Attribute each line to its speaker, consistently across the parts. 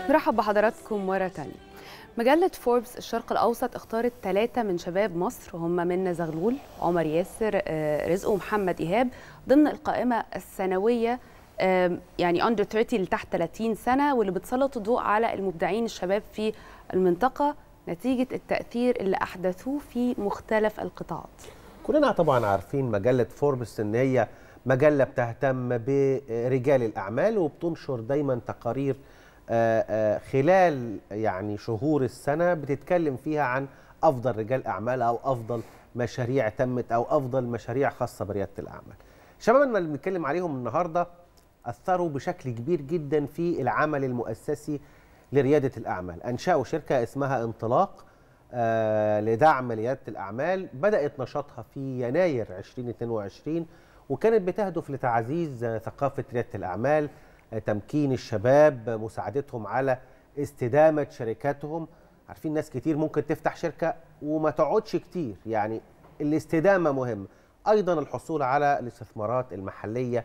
Speaker 1: نرحب بحضراتكم مرة تانية مجلة فوربس الشرق الأوسط اختارت ثلاثة من شباب مصر هم منى زغلول عمر ياسر آه، رزق ومحمد إيهاب ضمن القائمة السنوية آم، يعني أندر 30 لتحت 30 سنة واللي بتسلط الضوء على المبدعين الشباب في المنطقة نتيجة التأثير اللي أحدثوه في مختلف القطاعات
Speaker 2: كلنا طبعا عارفين مجلة فوربس ان هي مجلة بتهتم برجال الأعمال وبتنشر دايما تقارير آه، آه، خلال يعني شهور السنة بتتكلم فيها عن أفضل رجال أعمال أو أفضل مشاريع تمت أو أفضل مشاريع خاصة بريادة الأعمال شبابنا اللي بنتكلم عليهم النهاردة أثروا بشكل كبير جدا في العمل المؤسسي لريادة الأعمال أنشأوا شركة اسمها انطلاق آه، لدعم ريادة الأعمال بدأت نشاطها في يناير 2022 وكانت بتهدف لتعزيز آه، ثقافة ريادة الأعمال آه، تمكين الشباب آه، مساعدتهم على استدامة شركاتهم عارفين ناس كتير ممكن تفتح شركة وما تقعدش كتير يعني الاستدامة مهمة أيضا الحصول على الاستثمارات المحلية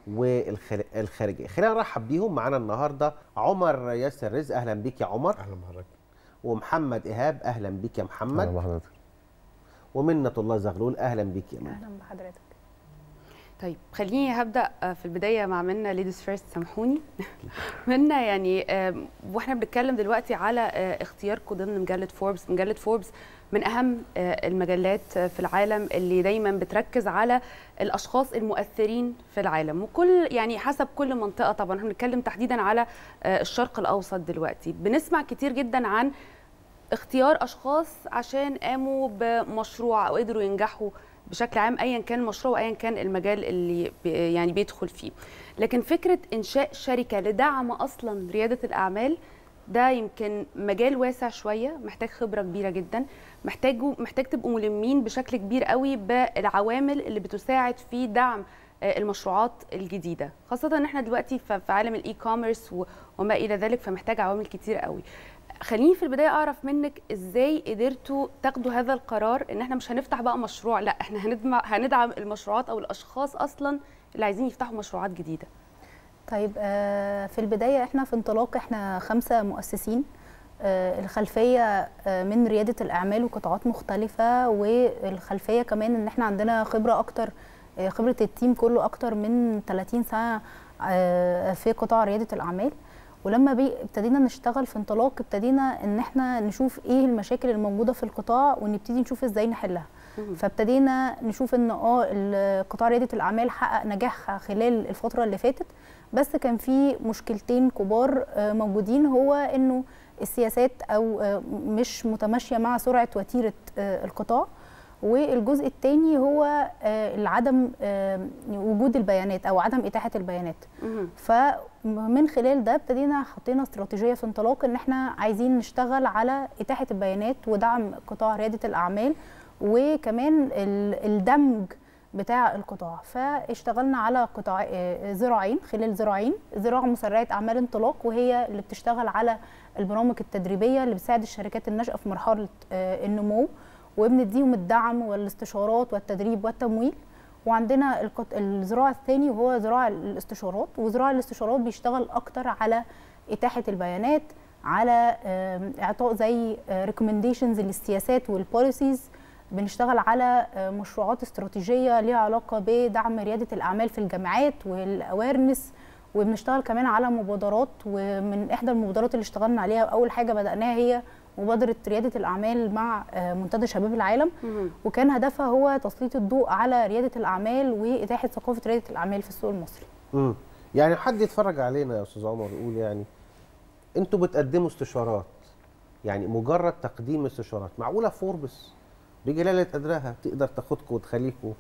Speaker 2: والخارجية خلينا نرحب بيهم معانا النهاردة عمر ياسر رزق أهلا بيك يا عمر
Speaker 3: اهلا بحضرتك
Speaker 2: ومحمد إيهاب أهلا بيك يا محمد
Speaker 3: اهلا بحضرتك
Speaker 2: ومنة الله زغلول أهلا بيك يا منى
Speaker 4: اهلا بحضرتك
Speaker 1: طيب خليني هبدا آه، في البدايه مع منا ليديز فيرست سامحوني منا يعني آم، واحنا بنتكلم دلوقتي على آه، اختياركم ضمن مجله فوربس مجله فوربس من اهم آه، المجلات آه، في العالم اللي دايما بتركز على الاشخاص المؤثرين في العالم وكل يعني حسب كل منطقه طبعا احنا بنتكلم تحديدا على آه، الشرق الاوسط دلوقتي بنسمع كتير جدا عن اختيار اشخاص عشان قاموا بمشروع او قدروا ينجحوا بشكل عام ايا كان المشروع وايا كان المجال اللي بي يعني بيدخل فيه لكن فكره انشاء شركه لدعم اصلا رياده الاعمال ده يمكن مجال واسع شويه محتاج خبره كبيره جدا محتاجوا محتاج تبقوا ملمين بشكل كبير قوي بالعوامل اللي بتساعد في دعم آه، المشروعات الجديده خاصه ان احنا دلوقتي ف- في عالم الاي كوميرس وما الى ذلك فمحتاج عوامل كتير قوي خليني في البدايه اعرف منك ازاي قدرتوا تاخدوا هذا القرار ان احنا مش هنفتح بقى مشروع لا احنا هندمع هندعم المشروعات او الاشخاص اصلا اللي عايزين يفتحوا مشروعات جديده
Speaker 4: طيب آه، في البدايه احنا في انطلاق احنا خمسه مؤسسين آه، الخلفيه آه، من رياده الاعمال وقطاعات مختلفه والخلفيه كمان ان احنا عندنا خبره اكتر آه، خبره التيم كله اكتر من 30 سنه آه، في قطاع رياده الاعمال ولما بي- ابتدينا نشتغل في انطلاق ابتدينا ان احنا نشوف ايه المشاكل الموجوده في القطاع ونبتدي نشوف ازاي نحلها
Speaker 1: مهم.
Speaker 4: فابتدينا نشوف ان اه ال- قطاع رياده الاعمال حقق نجاح خلال الفتره اللي فاتت بس كان في مشكلتين كبار آه، موجودين هو انه السياسات او آه، مش متماشيه مع سرعه وتيره آه، القطاع والجزء الثاني هو آه، العدم آه، وجود البيانات او عدم اتاحه البيانات
Speaker 1: مهم.
Speaker 4: فمن خلال ده ابتدينا حطينا استراتيجيه في انطلاق ان احنا عايزين نشتغل على اتاحه البيانات ودعم قطاع رياده الاعمال وكمان ال- الدمج بتاع القطاع فاشتغلنا على قطاع آه، ذراعين خلال ذراعين ذراع مسرعه اعمال انطلاق وهي اللي بتشتغل على البرامج التدريبيه اللي بتساعد الشركات الناشئه في مرحله آه، النمو وبنديهم الدعم والاستشارات والتدريب والتمويل وعندنا القط- الذراع الثاني وهو ذراع الاستشارات وذراع الاستشارات بيشتغل اكتر على اتاحه البيانات على آم، اعطاء زي ريكومنديشنز للسياسات والبوليسيز بنشتغل على آه، مشروعات استراتيجيه ليها علاقه بدعم رياده الاعمال في الجامعات والاويرنس وبنشتغل كمان على مبادرات ومن احدى المبادرات اللي اشتغلنا عليها اول حاجه بداناها هي مبادره رياده الاعمال مع آه، منتدى شباب العالم
Speaker 1: مهم.
Speaker 4: وكان هدفها هو تسليط الضوء على رياده الاعمال واتاحه ثقافه رياده الاعمال في السوق المصري
Speaker 2: مم. يعني حد يتفرج علينا يا استاذ عمر يقول يعني انتوا بتقدموا استشارات يعني مجرد تقديم استشارات معقوله فوربس بجلاله قدرها تقدر تاخدكم وتخليكم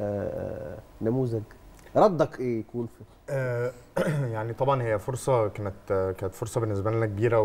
Speaker 2: آه، نموذج ردك ايه يكون في
Speaker 3: آه، يعني طبعا هي فرصه كانت آه، كانت فرصه بالنسبه لنا كبيره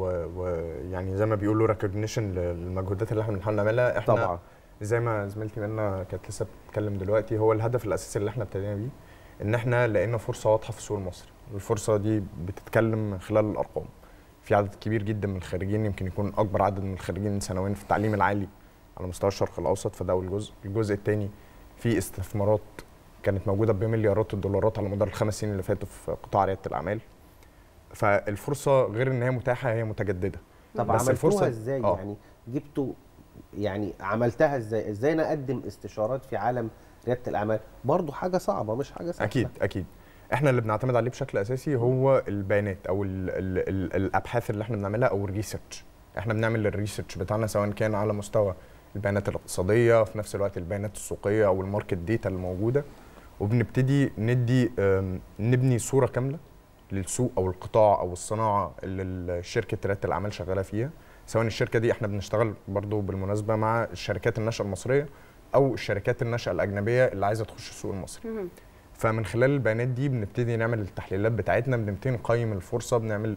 Speaker 3: ويعني زي ما بيقولوا ريكوجنيشن للمجهودات اللي احنا بنحاول نعملها احنا
Speaker 2: طبعا
Speaker 3: زي ما زميلتي منا كانت لسه بتتكلم دلوقتي هو الهدف الاساسي اللي احنا ابتدينا بيه ان احنا لقينا فرصه واضحه في السوق المصري والفرصه دي بتتكلم من خلال الارقام في عدد كبير جدا من الخريجين يمكن يكون اكبر عدد من الخريجين سنويا في التعليم العالي على مستوى الشرق الاوسط فده اول جزء الجزء الثاني في استثمارات كانت موجوده بمليارات الدولارات على مدار الخمس سنين اللي فاتوا في قطاع رياده الاعمال فالفرصه غير ان هي متاحه هي متجدده
Speaker 2: طب
Speaker 3: بس
Speaker 2: عملتوها
Speaker 3: الفرصة-
Speaker 2: ازاي
Speaker 3: آه.
Speaker 2: يعني جبتوا يعني عملتها ازاي ازاي انا اقدم استشارات في عالم رياده الاعمال برضو حاجه صعبه مش حاجه سهله
Speaker 3: اكيد اكيد احنا اللي بنعتمد عليه بشكل اساسي هو البيانات او ال ال ال الابحاث اللي احنا بنعملها او الريسيرش احنا بنعمل الريسيرش بتاعنا سواء كان على مستوى البيانات الاقتصاديه في نفس الوقت البيانات السوقيه او الماركت ديتا الموجوده وبنبتدي ندي آم، نبني صوره كامله للسوق او القطاع او الصناعه اللي شركه رياده الاعمال شغاله فيها سواء الشركه دي احنا بنشتغل برضو بالمناسبه مع الشركات الناشئه المصريه او الشركات الناشئه الاجنبيه اللي عايزه تخش السوق المصري
Speaker 1: مهم.
Speaker 3: فمن خلال البيانات دي بنبتدي نعمل التحليلات بتاعتنا بنبتدي نقيم الفرصه بنعمل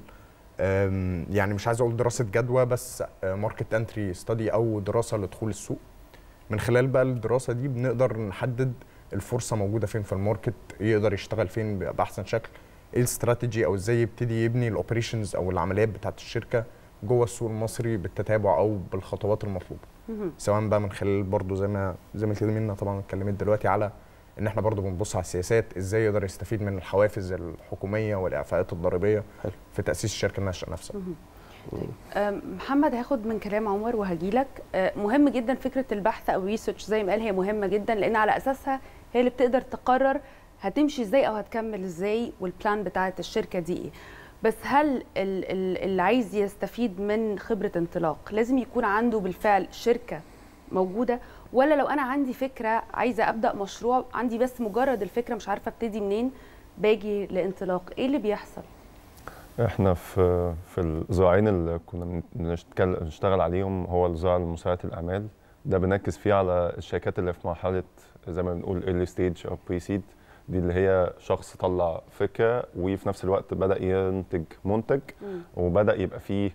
Speaker 3: آم، يعني مش عايز اقول دراسه جدوى بس ماركت انتري ستادي او دراسه لدخول السوق من خلال بقى الدراسه دي بنقدر نحدد الفرصه موجوده فين في الماركت يقدر يشتغل فين باحسن شكل ايه الاستراتيجي او ازاي يبتدي يبني الاوبريشنز او العمليات بتاعت الشركه جوه السوق المصري بالتتابع او بالخطوات المطلوبه
Speaker 1: مهم.
Speaker 3: سواء بقى من خلال برضو زي ما زي ما الكلمه منا طبعا اتكلمت دلوقتي على ان احنا برضو بنبص على السياسات ازاي يقدر يستفيد من الحوافز الحكوميه والاعفاءات الضريبيه
Speaker 2: حلو.
Speaker 3: في تاسيس الشركه الناشئه نفسها
Speaker 1: أم، محمد هاخد من كلام عمر وهجيلك أه، مهم جدا فكره البحث او ريسيرش زي ما قال هي مهمه جدا لان على اساسها هي اللي بتقدر تقرر هتمشي ازاي او هتكمل ازاي والبلان بتاعت الشركه دي ايه بس هل ال- ال- اللي عايز يستفيد من خبره انطلاق لازم يكون عنده بالفعل شركه موجوده ولا لو انا عندي فكره عايزه ابدا مشروع عندي بس مجرد الفكره مش عارفه ابتدي منين باجي لانطلاق ايه اللي بيحصل
Speaker 5: احنا في في الذراعين اللي كنا بنشتغل نشتغل عليهم هو الذراع لمساعدة الأعمال ده بنركز فيه على الشركات اللي في مرحلة زي ما بنقول early stage أو pre seed دي اللي هي شخص طلع فكرة وفي نفس الوقت بدأ ينتج منتج
Speaker 1: مم.
Speaker 5: وبدأ يبقى فيه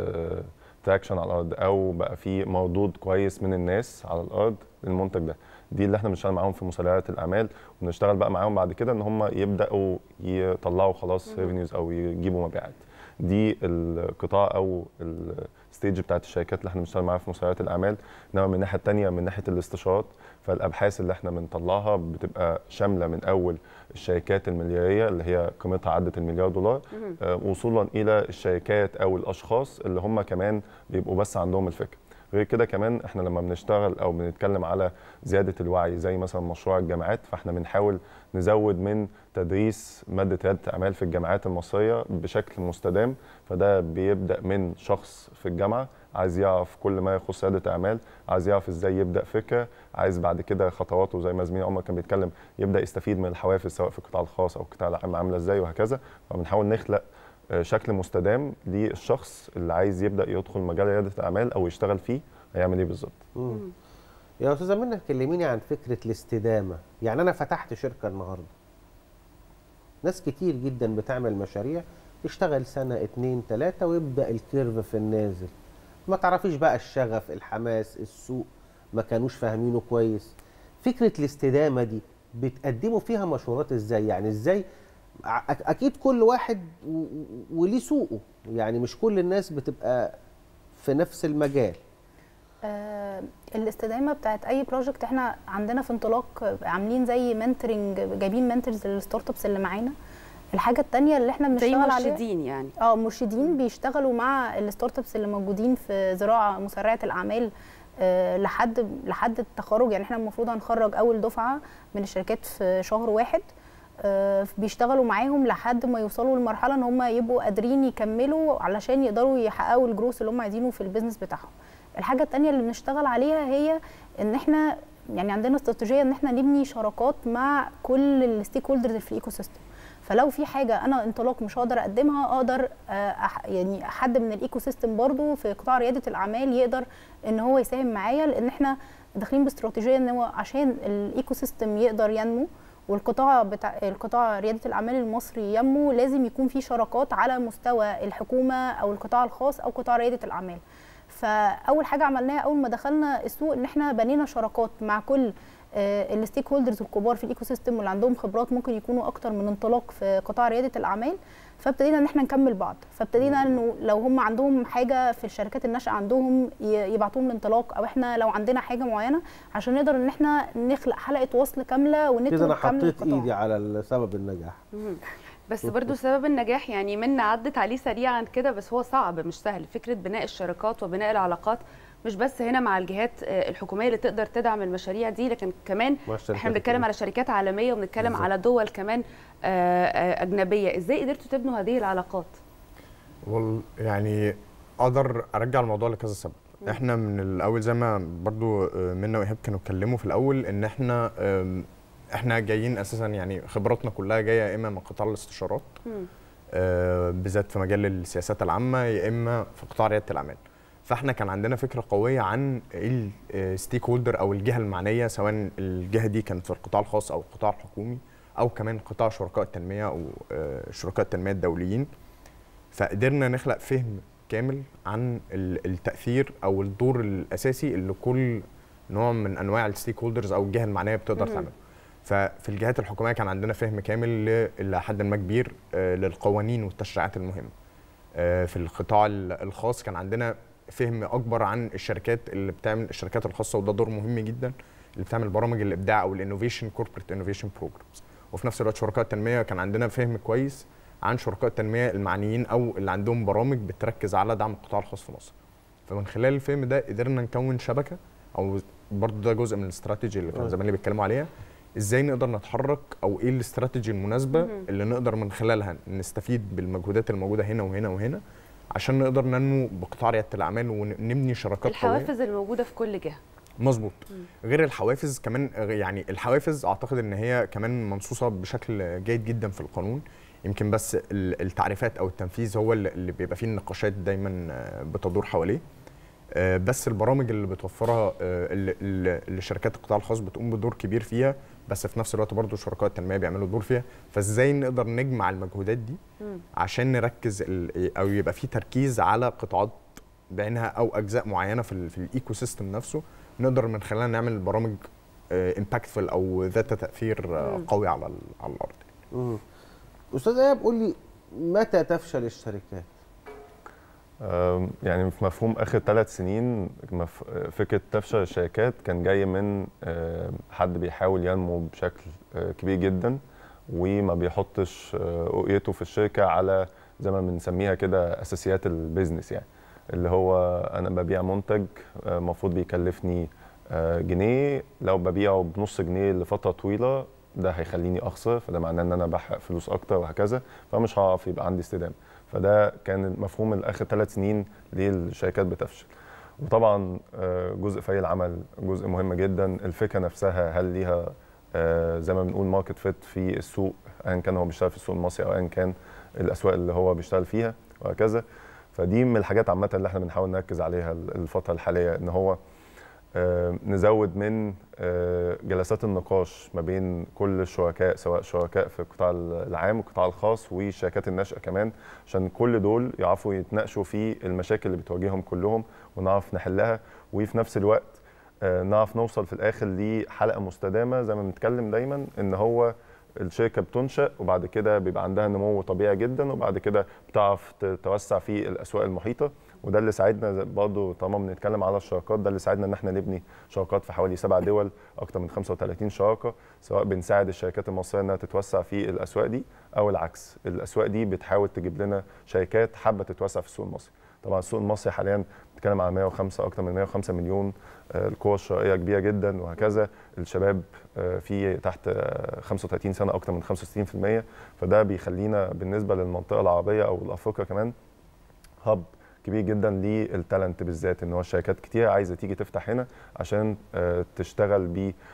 Speaker 5: تراكشن على الأرض أو بقى فيه مردود كويس من الناس على الأرض للمنتج ده دي اللي احنا بنشتغل معاهم في مسابقات الأعمال ونشتغل بقى معاهم بعد كده ان هم يبداوا يطلعوا خلاص
Speaker 1: مهم.
Speaker 5: ريفينيوز او يجيبوا مبيعات دي القطاع او الستيج بتاعت الشركات اللي احنا بنشتغل معاها في مسابقات الاعمال انما من الناحيه الثانيه من ناحيه الاستشارات فالابحاث اللي احنا بنطلعها بتبقى شامله من اول الشركات الملياريه اللي هي قيمتها عدت المليار دولار
Speaker 1: مهم.
Speaker 5: آه، وصولا الى الشركات او الاشخاص اللي هم كمان بيبقوا بس عندهم الفكره غير كده كمان احنا لما بنشتغل او بنتكلم على زياده الوعي زي مثلا مشروع الجامعات فاحنا بنحاول نزود من تدريس ماده رياده الاعمال في الجامعات المصريه بشكل مستدام فده بيبدا من شخص في الجامعه عايز يعرف كل ما يخص رياده اعمال عايز يعرف ازاي يبدا فكره عايز بعد كده خطواته زي ما زميلي عمر كان بيتكلم يبدا يستفيد من الحوافز سواء في القطاع الخاص او القطاع العام عامله ازاي وهكذا فبنحاول نخلق آه، شكل مستدام للشخص اللي عايز يبدا يدخل مجال رياده الاعمال او يشتغل فيه هيعمل ايه بالظبط
Speaker 2: مم. يا استاذه منى كلميني عن فكره الاستدامه يعني انا فتحت شركه النهارده ناس كتير جدا بتعمل مشاريع تشتغل سنه اتنين تلاته ويبدا الكيرف في النازل ما تعرفيش بقى الشغف الحماس السوق ما كانوش فاهمينه كويس فكره الاستدامه دي بتقدموا فيها مشورات ازاي يعني ازاي ع- أك- اكيد كل واحد و- و- وليه سوقه يعني مش كل الناس بتبقى في نفس المجال
Speaker 4: آه، الاستدامه بتاعت اي بروجكت احنا عندنا في انطلاق عاملين زي منتورنج جايبين منتورز للستارت ابس اللي معانا الحاجه الثانيه اللي احنا
Speaker 1: زي
Speaker 4: بنشتغل عليها
Speaker 1: مرشدين يعني
Speaker 4: اه مرشدين بيشتغلوا مع الستارت ابس اللي موجودين في زراعه مسرعه الاعمال آه، لحد لحد التخرج يعني احنا المفروض هنخرج اول دفعه من الشركات في شهر واحد آه، بيشتغلوا معاهم لحد ما يوصلوا لمرحله ان هم يبقوا قادرين يكملوا علشان يقدروا يحققوا الجروث اللي هم عايزينه في البيزنس بتاعهم الحاجه الثانيه اللي بنشتغل عليها هي ان احنا يعني عندنا استراتيجيه ان احنا نبني شراكات مع كل الستيك هولدرز في الايكو سيستم فلو في حاجه انا انطلاق مش هقدر اقدمها اقدر آه، أح- يعني حد من الايكو سيستم برضو في قطاع رياده الاعمال يقدر ان هو يساهم معايا لان احنا داخلين باستراتيجيه ان هو عشان الايكو سيستم يقدر ينمو والقطاع بتاع القطاع رياده الاعمال المصري ينمو لازم يكون في شراكات على مستوى الحكومه او القطاع الخاص او قطاع رياده الاعمال فاول حاجه عملناها اول ما دخلنا السوق ان احنا بنينا شراكات مع كل الستيك هولدرز الكبار في الايكو سيستم واللي عندهم خبرات ممكن يكونوا اكتر من انطلاق في قطاع رياده الاعمال فابتدينا ان احنا نكمل بعض فابتدينا انه لو هم عندهم حاجه في الشركات الناشئه عندهم ي- يبعتوهم لانطلاق او احنا لو عندنا حاجه معينه عشان نقدر ان احنا نخلق حلقه وصل كامله
Speaker 2: كده انا
Speaker 4: ونتورك كامل
Speaker 2: حطيت
Speaker 4: للقطاع.
Speaker 2: ايدي على سبب النجاح
Speaker 1: مهم. بس برضو سبب النجاح يعني منا عدت عليه سريعا كده بس هو صعب مش سهل فكره بناء الشراكات وبناء العلاقات مش بس هنا مع الجهات آه، الحكوميه اللي تقدر تدعم المشاريع دي لكن كمان
Speaker 2: مع الشركات
Speaker 1: احنا بنتكلم على شركات عالميه وبنتكلم
Speaker 2: بالظبط.
Speaker 1: على دول كمان آه، آه، اجنبيه ازاي قدرتوا تبنوا هذه العلاقات
Speaker 3: وال يعني اقدر ارجع الموضوع لكذا سبب احنا من الاول زي ما برضو آه، منا وايهاب كانوا اتكلموا في الاول ان احنا آم، احنا جايين اساسا يعني خبراتنا كلها جايه يا اما من قطاع الاستشارات
Speaker 1: مم.
Speaker 3: آه، بالذات في مجال السياسات العامه يا اما في قطاع رياده الاعمال فاحنا كان عندنا فكره قويه عن الستيك هولدر او الجهه المعنيه سواء الجهه دي كانت في القطاع الخاص او القطاع الحكومي او كمان قطاع شركاء التنميه او آه، شركاء التنميه الدوليين فقدرنا نخلق فهم كامل عن ال- التاثير او الدور الاساسي اللي كل نوع من انواع الستيك هولدرز او الجهه المعنيه بتقدر
Speaker 1: مهم.
Speaker 3: تعمله ففي الجهات الحكوميه كان عندنا فهم كامل ل- الى حد ما كبير آه، للقوانين والتشريعات المهمه آه، في القطاع ال- الخاص كان عندنا فهم اكبر عن الشركات اللي بتعمل الشركات الخاصه وده دور مهم جدا اللي بتعمل برامج الابداع او الانوفيشن كوربريت انوفيشن بروجرامز وفي نفس الوقت شركاء التنميه كان عندنا فهم كويس عن شركاء التنميه المعنيين او اللي عندهم برامج بتركز على دعم القطاع الخاص في مصر فمن خلال الفهم ده قدرنا نكون شبكه او برضه ده جزء من الاستراتيجي اللي كانوا
Speaker 2: آه.
Speaker 3: زمايلي بيتكلموا عليها ازاي نقدر نتحرك او ايه الاستراتيجي المناسبه
Speaker 1: مهم.
Speaker 3: اللي نقدر من خلالها نستفيد بالمجهودات الموجوده هنا وهنا وهنا عشان نقدر ننمو بقطاع رياده الاعمال ونبني شراكات قويه
Speaker 1: الحوافز الموجوده في كل جهه
Speaker 3: مظبوط غير الحوافز كمان يعني الحوافز اعتقد ان هي كمان منصوصه بشكل جيد جدا في القانون يمكن بس ال- التعريفات او التنفيذ هو اللي اللي بيبقى فيه النقاشات دايما آه، بتدور حواليه آه، بس البرامج اللي بتوفرها آه، اللي اللي- اللي شركات القطاع الخاص بتقوم بدور كبير فيها بس في نفس الوقت برضه شركاء التنميه بيعملوا دور فيها فازاي نقدر نجمع المجهودات دي
Speaker 1: مم.
Speaker 3: عشان نركز ال- او يبقى في تركيز على قطاعات بعينها او اجزاء معينه في ال في الايكو سيستم نفسه نقدر من خلالها نعمل برامج امباكتفul او ذات تاثير آه،
Speaker 1: مم.
Speaker 3: قوي على ال- على الارض
Speaker 2: مم. استاذ ايهاب قول لي متى تفشل الشركات
Speaker 5: أم، يعني في مفهوم اخر ثلاث سنين مف- فكره تفشل الشركات كان جاي من أه، حد بيحاول ينمو بشكل أه، كبير جدا وما بيحطش أه، رؤيته في الشركه على زي ما بنسميها كده اساسيات البيزنس يعني اللي هو انا ببيع منتج أه، المفروض بيكلفني أه، جنيه لو ببيعه بنص جنيه لفتره طويله ده هيخليني اخسر فده معناه ان انا بحرق فلوس اكتر وهكذا فمش هعرف يبقى عندي استدامه فده كان المفهوم الاخر ثلاث سنين ليه الشركات بتفشل وطبعا آه، جزء فريق العمل جزء مهم جدا الفكره نفسها هل ليها آه، زي ما بنقول ماركت فيت في السوق ايا كان هو بيشتغل في السوق المصري او ايا كان الاسواق اللي هو بيشتغل فيها وهكذا فدي من الحاجات عامه اللي احنا بنحاول نركز عليها الفتره الحاليه ان هو آه، نزود من آه، جلسات النقاش ما بين كل الشركاء سواء شركاء في القطاع العام والقطاع الخاص والشركات الناشئه كمان عشان كل دول يعرفوا يتناقشوا في المشاكل اللي بتواجههم كلهم ونعرف نحلها وفي نفس الوقت آه، نعرف نوصل في الاخر لحلقه مستدامه زي ما بنتكلم دايما ان هو الشركه بتنشا وبعد كده بيبقى عندها نمو طبيعي جدا وبعد كده بتعرف تتوسع في الاسواق المحيطه وده اللي ساعدنا زي- برضه طالما بنتكلم على الشراكات ده اللي ساعدنا ان احنا نبني شراكات في حوالي سبع دول اكتر من 35 شراكه سواء بنساعد الشركات المصريه انها تتوسع في الاسواق دي او العكس الاسواق دي بتحاول تجيب لنا شركات حابه تتوسع في السوق المصري طبعا السوق المصري حاليا بنتكلم على 105 اكتر من 105 مليون آه، القوى الشرائيه كبيره جدا وهكذا الشباب آه، في تحت آه، 35 سنه اكتر من 65% فده بيخلينا بالنسبه للمنطقه العربيه او الافريقيا كمان هب كبير جدا للتالنت بالذات ان هو الشركات كتير عايزه تيجي تفتح هنا عشان آه، تشتغل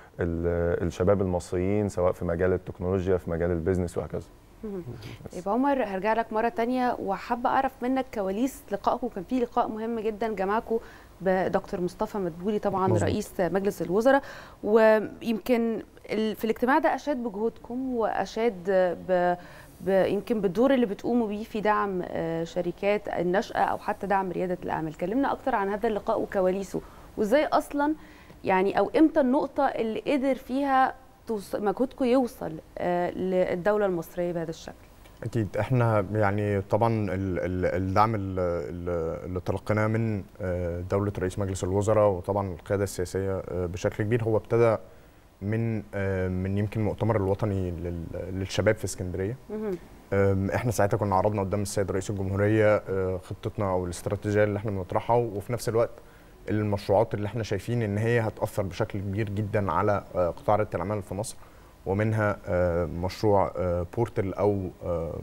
Speaker 5: بالشباب المصريين سواء في مجال التكنولوجيا في مجال البيزنس وهكذا
Speaker 1: يبقى عمر هرجع لك مره تانية وحابه اعرف منك كواليس لقائكم كان في لقاء مهم جدا جمعكم بدكتور مصطفى مدبولي طبعا
Speaker 3: مظبوط.
Speaker 1: رئيس مجلس الوزراء ويمكن ال- في الاجتماع ده اشاد بجهودكم واشاد ب ب- يمكن بالدور اللي بتقوموا بيه في دعم آه، شركات النشأة أو حتى دعم ريادة الأعمال كلمنا أكتر عن هذا اللقاء وكواليسه وإزاي أصلا يعني أو إمتى النقطة اللي قدر فيها توص- مجهودكم يوصل آه، للدولة المصرية بهذا الشكل
Speaker 3: اكيد احنا يعني طبعا ال- ال- الدعم ال- ال- اللي تلقيناه من آه، دوله رئيس مجلس الوزراء وطبعا القياده السياسيه آه، بشكل كبير هو ابتدى من آه، من يمكن المؤتمر الوطني لل- للشباب في اسكندريه
Speaker 1: مهم.
Speaker 3: أم، احنا ساعتها كنا عرضنا قدام السيد رئيس الجمهوريه أه، خطتنا او الاستراتيجيه اللي احنا بنطرحها وفي نفس الوقت المشروعات اللي احنا شايفين ان هي هتاثر بشكل كبير جدا على أه، قطاع رياده الاعمال في مصر ومنها أه، مشروع أه، بورتل او أه،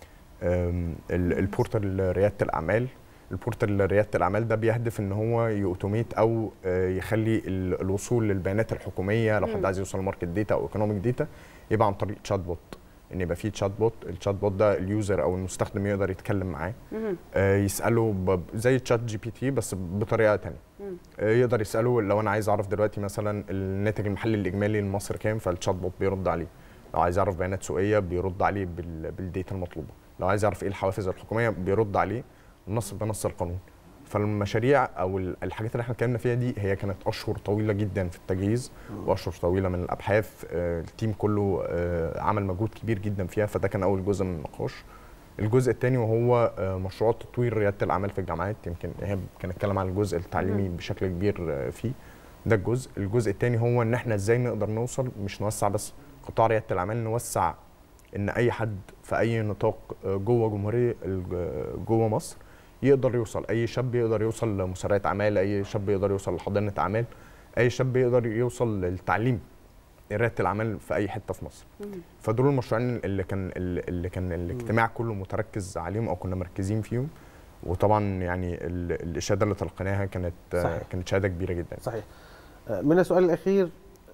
Speaker 3: أم، ال- البورتل رياده الاعمال البورتال رياده الاعمال ده بيهدف ان هو يوتوميت او آه، يخلي ال- الوصول للبيانات الحكوميه لو حد
Speaker 1: مم.
Speaker 3: عايز يوصل لماركت داتا او ايكونوميك داتا يبقى عن طريق تشات بوت ان يبقى في تشات بوت التشات بوت ده اليوزر او المستخدم يقدر يتكلم معاه
Speaker 1: مهم.
Speaker 3: آه، يساله ب- زي تشات جي بي تي بس بطريقه تانية
Speaker 1: مم.
Speaker 3: آه، يقدر يساله لو انا عايز اعرف دلوقتي مثلا الناتج المحلي الاجمالي لمصر كام فالتشات بوت بيرد عليه لو عايز يعرف بيانات سوقيه بيرد عليه بال- بالديتا المطلوبه لو عايز يعرف ايه الحوافز الحكوميه بيرد عليه نص بنص القانون فالمشاريع او ال- الحاجات اللي احنا اتكلمنا فيها دي هي كانت اشهر طويله جدا في التجهيز واشهر طويله من الابحاث آه، التيم كله آه، عمل مجهود كبير جدا فيها فده كان اول جزء من النقاش الجزء الثاني وهو آه، مشروع تطوير رياده الاعمال في الجامعات يمكن ايهاب كان اتكلم عن الجزء التعليمي بشكل كبير آه، فيه ده الجزء الجزء الثاني هو ان احنا ازاي نقدر نوصل مش نوسع بس قطاع رياده الاعمال نوسع ان اي حد في اي نطاق آه، جوه جمهوريه الج- جوه مصر يقدر يوصل اي شاب يقدر يوصل لمسارات اعمال اي شاب يقدر يوصل لحضانه اعمال اي شاب يقدر يوصل للتعليم رياده الاعمال في اي حته في مصر
Speaker 1: مم.
Speaker 3: فدول المشروعين اللي كان اللي كان الاجتماع كله متركز عليهم او كنا مركزين فيهم وطبعا يعني ال- الاشاده اللي تلقيناها كانت
Speaker 2: صحيح.
Speaker 3: كانت شهاده كبيره جدا
Speaker 2: صحيح آه، من السؤال الأخير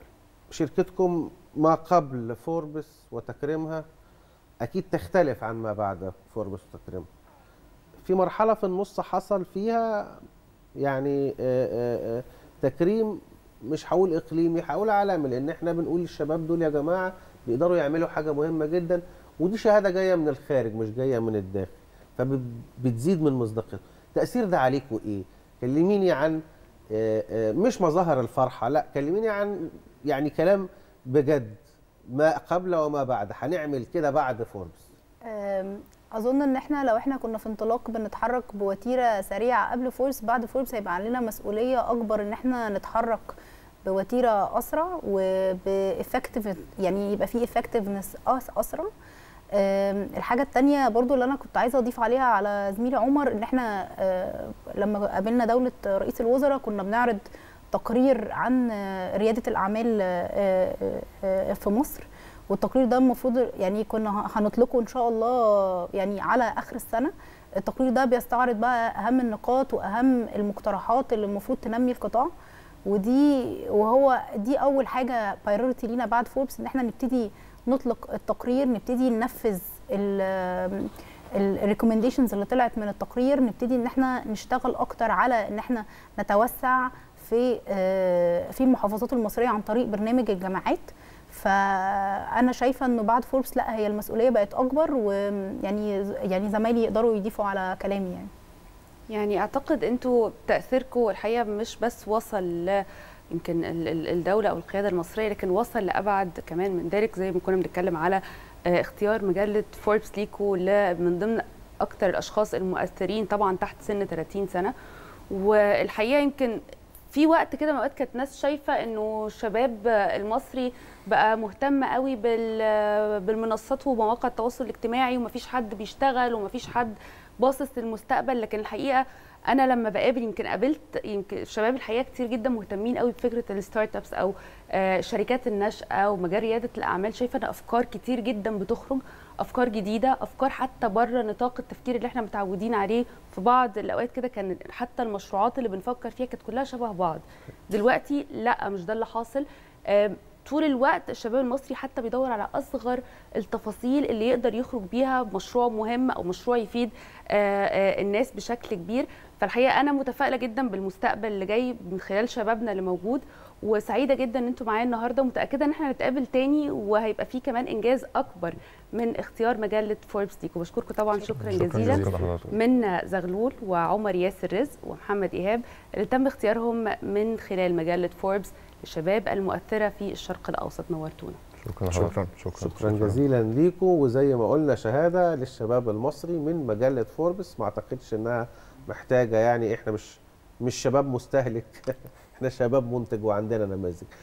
Speaker 2: شركتكم ما قبل فوربس وتكريمها أكيد تختلف عن ما بعد فوربس وتكريمها في مرحلة في النص حصل فيها يعني آه، آه، آه، تكريم مش هقول إقليمي هقول عالمي لأن إحنا بنقول للشباب دول يا جماعة بيقدروا يعملوا حاجة مهمة جدا ودي شهادة جاية من الخارج مش جاية من الداخل فبتزيد من مصداقيتها التأثير ده عليكم إيه؟ كلميني عن آه، آه، مش مظاهر الفرحة لا كلميني عن يعني كلام بجد ما قبل وما بعد هنعمل كده بعد فوربس
Speaker 4: أم، اظن ان احنا لو احنا كنا في انطلاق بنتحرك بوتيره سريعه قبل فورس بعد فورس هيبقى علينا مسؤوليه اكبر ان احنا نتحرك بوتيره اسرع وبافكتيف يعني يبقى في افكتيفنس اسرع أم، الحاجه الثانيه برضو اللي انا كنت عايزه اضيف عليها على زميلي عمر ان احنا أه، لما قابلنا دوله رئيس الوزراء كنا بنعرض تقرير عن أه، رياده الاعمال أه، أه، أه، في مصر والتقرير ده المفروض يعني كنا هنطلقه ان شاء الله يعني على اخر السنه التقرير ده بيستعرض بقى اهم النقاط واهم المقترحات اللي المفروض تنمي القطاع ودي وهو دي اول حاجه بايرورتي لينا بعد فوربس ان احنا نبتدي نطلق التقرير نبتدي ننفذ الريكومنديشنز اللي طلعت من التقرير نبتدي ان احنا نشتغل اكتر على ان احنا نتوسع في آه، في المحافظات المصريه عن طريق برنامج الجامعات فانا شايفه انه بعد فوربس لا هي المسؤوليه بقت اكبر ويعني يعني زمايلي يقدروا يضيفوا على كلامي يعني
Speaker 1: يعني اعتقد انتوا تاثيركم الحقيقه مش بس وصل ل يمكن ال- ال- الدوله او القياده المصريه لكن وصل لابعد كمان من ذلك زي ما كنا بنتكلم على آه، اختيار مجله فوربس ليكو ل- من ضمن اكتر الاشخاص المؤثرين طبعا تحت سن 30 سنه والحقيقه يمكن في وقت كده من اوقات كانت ناس شايفه انه الشباب المصري بقى مهتم قوي بال- بالمنصات ومواقع التواصل الاجتماعي ومفيش حد بيشتغل ومفيش حد باصص للمستقبل لكن الحقيقه انا لما بقابل يمكن قابلت يمكن الشباب الحقيقه كتير جدا مهتمين قوي بفكره الستارت ابس او آه، شركات النشأة ومجال ريادة الأعمال شايفة إن أفكار كتير جدا بتخرج أفكار جديدة أفكار حتى بره نطاق التفكير اللي احنا متعودين عليه في بعض الأوقات كده كان حتى المشروعات اللي بنفكر فيها كانت كلها شبه بعض دلوقتي لا مش ده اللي حاصل آم، طول الوقت الشباب المصري حتى بيدور على اصغر التفاصيل اللي يقدر يخرج بيها مشروع مهم او مشروع يفيد آه، آه، الناس بشكل كبير فالحقيقه انا متفائله جدا بالمستقبل اللي جاي من خلال شبابنا اللي موجود وسعيده جدا ان انتم معايا النهارده ومتاكده ان احنا هنتقابل تاني وهيبقى في كمان انجاز اكبر من اختيار مجله فوربس ليكم بشكركم طبعا شكرا,
Speaker 3: شكراً
Speaker 1: جزيلا
Speaker 3: جزيلاً.
Speaker 5: لحضرتك.
Speaker 1: من زغلول وعمر ياسر رزق ومحمد ايهاب اللي تم اختيارهم من خلال مجله فوربس للشباب المؤثره في الشرق الاوسط نورتونا
Speaker 5: شكرا لحضرتك.
Speaker 3: شكرا شكرا
Speaker 2: شكرا جزيلا ليكم وزي ما قلنا شهاده للشباب المصري من مجله فوربس ما اعتقدش انها محتاجه يعني احنا مش مش شباب مستهلك احنا شباب منتج وعندنا نماذج